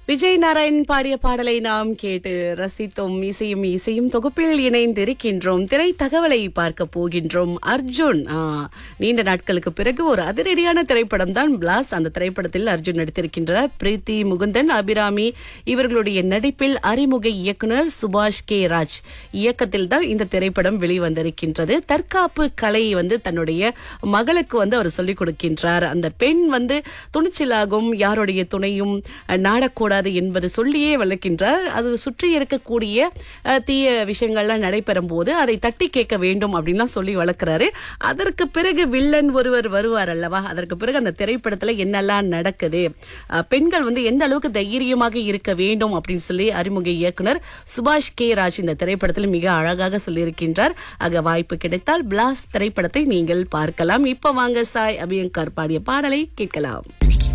விஜய் நாராயண் பாடிய பாடலை நாம் கேட்டு ரசித்தோம் இசையும் இசையும் தொகுப்பில் இணைந்திருக்கின்றோம் திரை தகவலை பார்க்க போகின்றோம் அர்ஜுன் ஆ, நீண்ட நாட்களுக்கு பிறகு ஒரு அதிரடியான திரைப்படம் தான் பிளாஸ் அந்த திரைப்படத்தில் அர்ஜுன் நடித்திருக்கின்றார் பிரீத்தி முகுந்தன் அபிராமி இவர்களுடைய நடிப்பில் அறிமுக இயக்குனர் சுபாஷ் கே ராஜ் இயக்கத்தில் தான் இந்த திரைப்படம் வெளிவந்திருக்கின்றது தற்காப்பு கலை வந்து தன்னுடைய மகளுக்கு வந்து அவர் சொல்லிக் கொடுக்கின்றார் அந்த பெண் வந்து துணிச்சலாகும் யாருடைய துணையும் அஹ், நாடக்கூடாது என்பது சொல்லியே வளர்க்கின்றார் அது சுற்றி இருக்கக்கூடிய அஹ், தீய விஷயங்கள்லாம் நடைபெறும் போது அதை தட்டி கேட்க வேண்டும் அப்படின்லாம் சொல்லி வளர்க்கிறாரு அதற்கு பிறகு வில்லன் ஒருவர் வருவார் அல்லவா அதற்கு பிறகு அந்த திரைப்படத்துல என்னெல்லாம் நடக்குது அஹ், பெண்கள் வந்து எந்த அளவுக்கு தைரியமாக இருக்க வேண்டும் அப்படின்னு சொல்லி அறிமுக இயக்குனர் சுபாஷ் கே ராஜ் இந்த திரைப்படத்தில் மிக அழகாக சொல்லியிருக்கின்றார் ஆக வாய்ப்பு கிடைத்தால் பிளாஸ் திரைப்படத்தை நீங்கள் பார்க்கலாம் இப்ப வாங்க சாய் அபியங்கர் பாடிய பாடலை கேட்கலாம்